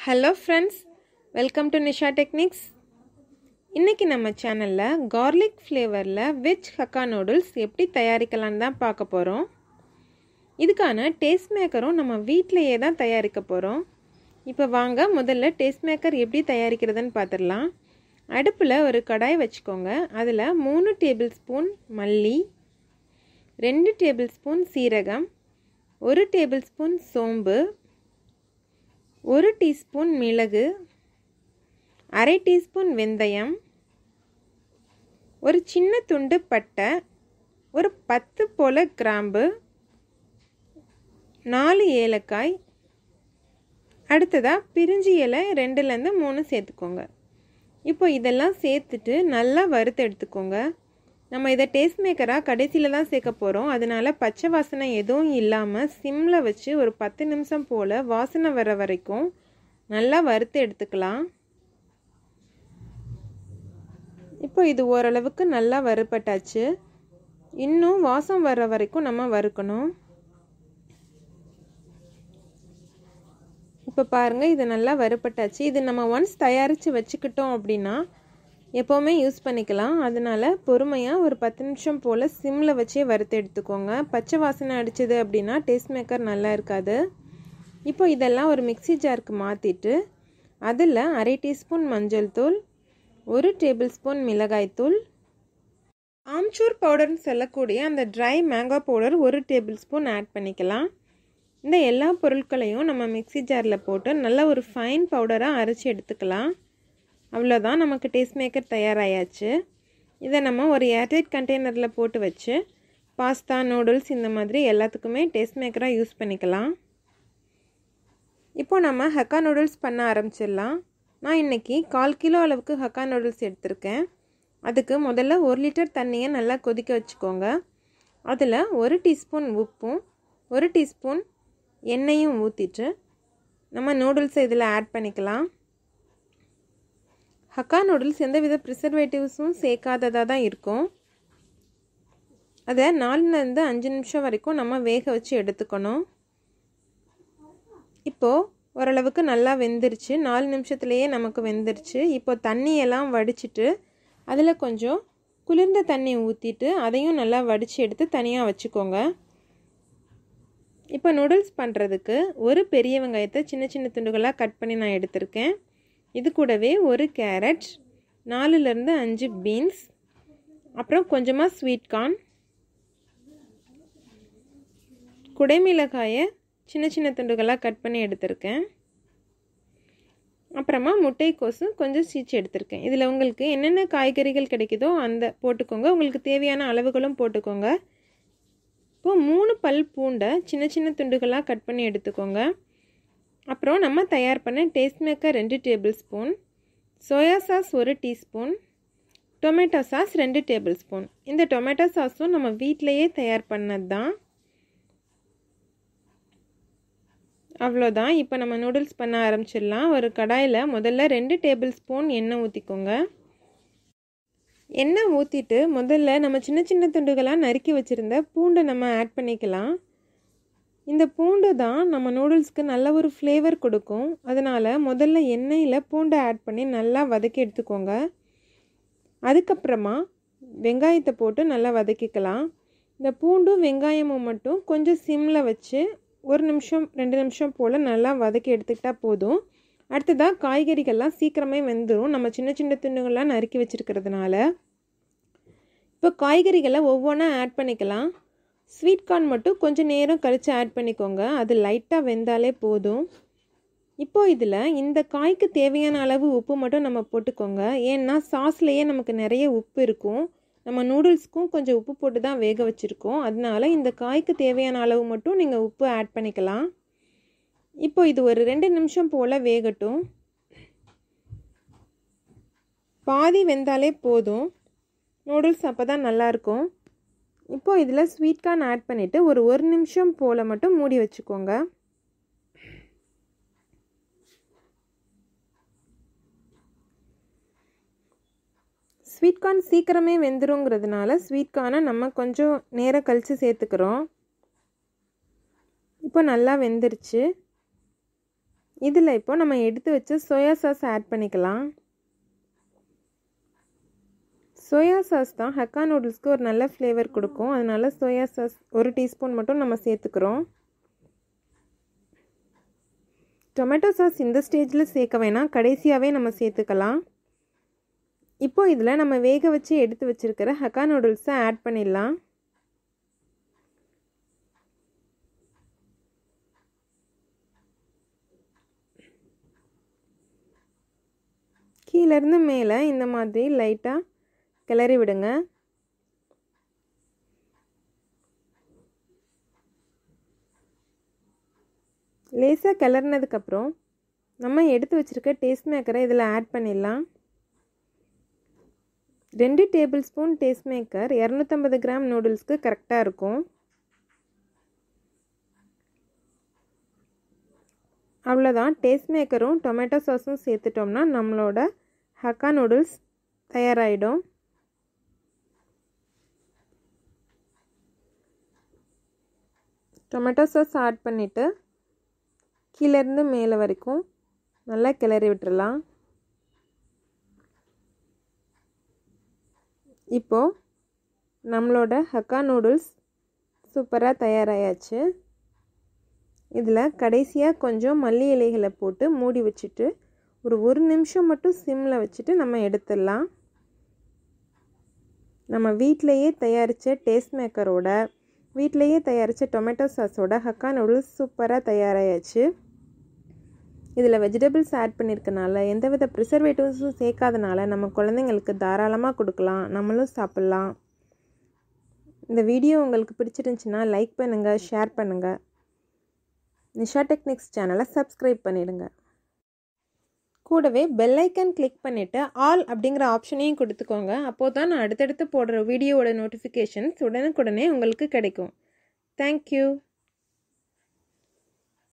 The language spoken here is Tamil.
hello friends welcome to Nisha techniques இன்றைக்கி நம்ம சேனலில் கார்லிக் ஃப்ளேவரில் வெஜ் ஹக்கா நூடுல்ஸ் எப்படி தயாரிக்கலான்னு தான் பார்க்க போகிறோம் இதுக்கான டேஸ்ட் மேக்கரும் நம்ம வீட்டிலையே தான் தயாரிக்க போகிறோம் இப்போ வாங்க முதல்ல டேஸ்ட் மேக்கர் எப்படி தயாரிக்கிறதுன்னு பார்த்துடலாம் அடுப்பில் ஒரு கடாய் வச்சுக்கோங்க அதில் மூணு டேபிள் ஸ்பூன் மல்லி ரெண்டு டேபிள் ஸ்பூன் சீரகம் ஒரு டேபிள் ஸ்பூன் சோம்பு ஒரு டீஸ்பூன் மிளகு அரை டீஸ்பூன் வெந்தயம் ஒரு சின்ன துண்டு பட்டை ஒரு பத்து போல் கிராம்பு நாலு ஏலக்காய் அடுத்ததாக பிரிஞ்சி இலை ரெண்டுலேருந்து மூணு சேர்த்துக்கோங்க இப்போ இதெல்லாம் சேர்த்துட்டு நல்லா வறுத்து எடுத்துக்கோங்க நம்ம இதை டேஸ்ட் மேக்கராக கடைசியில் தான் சேர்க்க போகிறோம் அதனால் பச்சை வாசனை எதுவும் இல்லாமல் சிம்மில் வச்சு ஒரு பத்து நிமிஷம் போல் வாசனை வர வரைக்கும் நல்லா வறுத்து எடுத்துக்கலாம் இப்போ இது ஓரளவுக்கு நல்லா வறுப்பட்டாச்சு இன்னும் வாசம் வர வரைக்கும் நம்ம வறுக்கணும் இப்போ பாருங்கள் இது நல்லா வறுப்பட்டாச்சு இது நம்ம ஒன்ஸ் தயாரித்து வச்சுக்கிட்டோம் அப்படின்னா எப்போவுமே யூஸ் பண்ணிக்கலாம் அதனால் பொறுமையாக ஒரு பத்து நிமிஷம் போல் சிம்மில் வச்சே வறுத்து எடுத்துக்கோங்க பச்சை வாசனை அடிச்சது அப்படின்னா டேஸ்ட் மேக்கர் நல்லா இருக்காது இப்போ இதெல்லாம் ஒரு மிக்சி ஜாருக்கு மாற்றிட்டு அதில் அரை டீஸ்பூன் மஞ்சள் தூள் ஒரு டேபிள் ஸ்பூன் மிளகாய்த்தூள் ஆம்ச்சூர் பவுடர்னு சொல்லக்கூடிய அந்த ட்ரை மேங்கோ பவுடர் ஒரு டேபிள் ஸ்பூன் ஆட் பண்ணிக்கலாம் இந்த எல்லா பொருட்களையும் நம்ம மிக்சி ஜாரில் போட்டு நல்ல ஒரு ஃபைன் பவுடராக அரைச்சி எடுத்துக்கலாம் அவ்வளோதான் நமக்கு டேஸ்ட் மேக்கர் தயாராகியாச்சு இதை நம்ம ஒரு ஏர்டைட் கண்டெய்னரில் போட்டு வச்சு பாஸ்தா நூடுல்ஸ் இந்த மாதிரி எல்லாத்துக்குமே டேஸ்ட் மேக்கராக யூஸ் பண்ணிக்கலாம் இப்போ நம்ம ஹக்கா நூடுல்ஸ் பண்ண ஆரம்பிச்சிடலாம் நான் இன்றைக்கி கால் கிலோ அளவுக்கு ஹக்கா நூடுல்ஸ் எடுத்திருக்கேன் அதுக்கு முதல்ல ஒரு லிட்டர் தண்ணியை நல்லா கொதிக்க வச்சுக்கோங்க அதில் ஒரு டீஸ்பூன் உப்பும் ஒரு டீஸ்பூன் எண்ணெயும் ஊற்றிட்டு நம்ம நூடுல்ஸை இதில் ஆட் பண்ணிக்கலாம் ஹக்கா நூடுல்ஸ் எந்தவித ப்ரிசர்வேட்டிவ்ஸும் சேர்க்காததாக தான் இருக்கும் அதை நாலுலேருந்து அஞ்சு நிமிஷம் வரைக்கும் நம்ம வேக வச்சு எடுத்துக்கணும் இப்போது ஓரளவுக்கு நல்லா வெந்துருச்சு நாலு நிமிஷத்துலேயே நமக்கு வெந்துருச்சு இப்போ தண்ணியெல்லாம் வடிச்சிட்டு அதில் கொஞ்சம் குளிர்ந்த தண்ணி ஊற்றிட்டு அதையும் நல்லா வடித்து எடுத்து தனியாக வச்சுக்கோங்க இப்போ நூடுல்ஸ் பண்ணுறதுக்கு ஒரு பெரிய வெங்காயத்தை சின்ன சின்ன துண்டுகளாக கட் பண்ணி நான் எடுத்திருக்கேன் இது கூடவே ஒரு கேரட் நாலுலேருந்து அஞ்சு பீன்ஸ் அப்புறம் கொஞ்சமாக ஸ்வீட் கார்ன் குடைமிளகாயை சின்ன சின்ன துண்டுகளாக கட் பண்ணி எடுத்திருக்கேன் அப்புறமா முட்டைக்கோசும் கொஞ்சம் சீச்சு எடுத்திருக்கேன் இதில் உங்களுக்கு என்னென்ன காய்கறிகள் கிடைக்குதோ அந்த போட்டுக்கோங்க உங்களுக்கு தேவையான அளவுகளும் போட்டுக்கோங்க இப்போது மூணு பல் பூண்டை சின்ன சின்ன துண்டுகளாக கட் பண்ணி எடுத்துக்கோங்க அப்புறம் நம்ம தயார் பண்ண டேஸ்ட் மேக்கர் ரெண்டு டேபிள் ஸ்பூன் சோயா சாஸ் ஒரு டீஸ்பூன் டொமேட்டோ சாஸ் ரெண்டு டேபிள் ஸ்பூன் இந்த டொமேட்டோ சாஸும் நம்ம வீட்டிலையே தயார் பண்ணது தான் அவ்வளோதான் இப்போ நம்ம நூடுல்ஸ் பண்ண ஆரம்பிச்சிடலாம் ஒரு கடாயில் முதல்ல ரெண்டு டேபிள் ஸ்பூன் எண்ணெய் ஊற்றிக்கோங்க எண்ணெய் ஊற்றிட்டு முதல்ல நம்ம சின்ன சின்ன துண்டுகளாக நறுக்கி வச்சுருந்த பூண்டை நம்ம ஆட் பண்ணிக்கலாம் இந்த பூண்டு தான் நம்ம நூடுல்ஸ்க்கு நல்ல ஒரு ஃப்ளேவர் கொடுக்கும் அதனால் முதல்ல எண்ணெயில் பூண்டை ஆட் பண்ணி நல்லா வதக்கி எடுத்துக்கோங்க அதுக்கப்புறமா வெங்காயத்தை போட்டு நல்லா வதக்கிக்கலாம் இந்த பூண்டும் வெங்காயமும் மட்டும் கொஞ்சம் சிம்மில் வச்சு ஒரு நிமிஷம் ரெண்டு நிமிஷம் போல் நல்லா வதக்கி எடுத்துக்கிட்டால் போதும் அடுத்ததாக காய்கறிகள்லாம் சீக்கிரமே வெந்துடும் நம்ம சின்ன சின்ன துண்டுகள்லாம் நறுக்கி வச்சுருக்கிறதுனால இப்போ காய்கறிகளை ஒவ்வொன்றா ஆட் பண்ணிக்கலாம் ஸ்வீட் கார்ன் மட்டும் கொஞ்சம் நேரம் கழித்து ஆட் பண்ணிக்கோங்க அது லைட்டாக வெந்தாலே போதும் இப்போது இதில் இந்த காய்க்கு தேவையான அளவு உப்பு மட்டும் நம்ம போட்டுக்கோங்க ஏன்னா சாஸ்லேயே நமக்கு நிறைய உப்பு இருக்கும் நம்ம நூடுல்ஸ்க்கும் கொஞ்சம் உப்பு போட்டு தான் வேக வச்சுருக்கோம் அதனால இந்த காய்க்கு தேவையான அளவு மட்டும் நீங்கள் உப்பு ஆட் பண்ணிக்கலாம் இப்போ இது ஒரு ரெண்டு நிமிஷம் போல் வேகட்டும் பாதி வெந்தாலே போதும் நூடுல்ஸ் அப்போ தான் நல்லாயிருக்கும் இப்போது இதில் ஸ்வீட் கார்ன் ஆட் பண்ணிவிட்டு ஒரு ஒரு நிமிஷம் போல் மட்டும் மூடி வச்சுக்கோங்க ஸ்வீட் கார்ன் சீக்கிரமே வெந்துருங்கிறதுனால ஸ்வீட் கார்னை நம்ம கொஞ்சம் நேரம் கழித்து சேர்த்துக்கிறோம் இப்போ நல்லா வெந்துருச்சு இதில் இப்போ நம்ம எடுத்து வச்ச சோயா சாஸ் ஆட் பண்ணிக்கலாம் சோயா சாஸ் தான் ஹக்கா நூடுல்ஸ்க்கு ஒரு நல்ல ஃப்ளேவர் கொடுக்கும் அதனால சோயா சாஸ் ஒரு டீஸ்பூன் மட்டும் நம்ம சேர்த்துக்கிறோம் டொமேட்டோ சாஸ் இந்த ஸ்டேஜில் சேர்க்க வேணாம் கடைசியாகவே நம்ம சேர்த்துக்கலாம் இப்போ இதில் நம்ம வேக வச்சு எடுத்து வச்சுருக்கிற ஹக்கா நூடுல்ஸை ஆட் பண்ணிடலாம் கீழேருந்து மேலே இந்த மாதிரி லைட்டாக கிளறி விடுங்க லேசாக கிளறினதுக்கப்புறம் நம்ம எடுத்து வச்சுருக்க டேஸ்ட் மேக்கரை இதில் ஆட் பண்ணிடலாம் ரெண்டு டேபிள் ஸ்பூன் டேஸ்ட் மேக்கர் இரநூத்தம்பது கிராம் நூடுல்ஸ்க்கு கரெக்டாக இருக்கும் அவ்வளோதான் டேஸ்ட் மேக்கரும் டொமேட்டோ சாஸும் சேர்த்துட்டோம்னா நம்மளோட ஹக்கா நூடுல்ஸ் தயாராகிடும் டொமேட்டோ சாஸ் ஆட் பண்ணிவிட்டு கீழேருந்து மேலே வரைக்கும் நல்லா கிளறி விட்டுறலாம் இப்போது நம்மளோட ஹக்கா நூடுல்ஸ் சூப்பராக தயாராகியாச்சு இதில் கடைசியாக கொஞ்சம் மல்லி இலைகளை போட்டு மூடி வச்சுட்டு ஒரு ஒரு நிமிஷம் மட்டும் சிம்மில் வச்சுட்டு நம்ம எடுத்துடலாம் நம்ம வீட்டிலையே தயாரித்த டேஸ்ட் மேக்கரோட வீட்டிலையே தயாரித்த டொமேட்டோ சாஸோட ஹக்கா நூடுல்ஸ் சூப்பராக தயாராகியாச்சு இதில் வெஜிடபிள்ஸ் ஆட் பண்ணியிருக்கனால எந்தவித ப்ரிசர்வேட்டிவ்ஸும் சேர்க்காதனால நம்ம குழந்தைங்களுக்கு தாராளமாக கொடுக்கலாம் நம்மளும் சாப்பிட்லாம் இந்த வீடியோ உங்களுக்கு பிடிச்சிருந்துச்சின்னா லைக் பண்ணுங்கள் ஷேர் பண்ணுங்கள் நிஷா டெக்னிக்ஸ் சேனலை சப்ஸ்கிரைப் பண்ணிடுங்க கூடவே பெல் ஐக்கன் கிளிக் பண்ணிவிட்டு ஆல் அப்படிங்கிற ஆப்ஷனையும் கொடுத்துக்கோங்க அப்போது தான் நான் அடுத்தடுத்து போடுற வீடியோவோட நோட்டிஃபிகேஷன்ஸ் உடனுக்குடனே உங்களுக்கு கிடைக்கும் தேங்க்யூ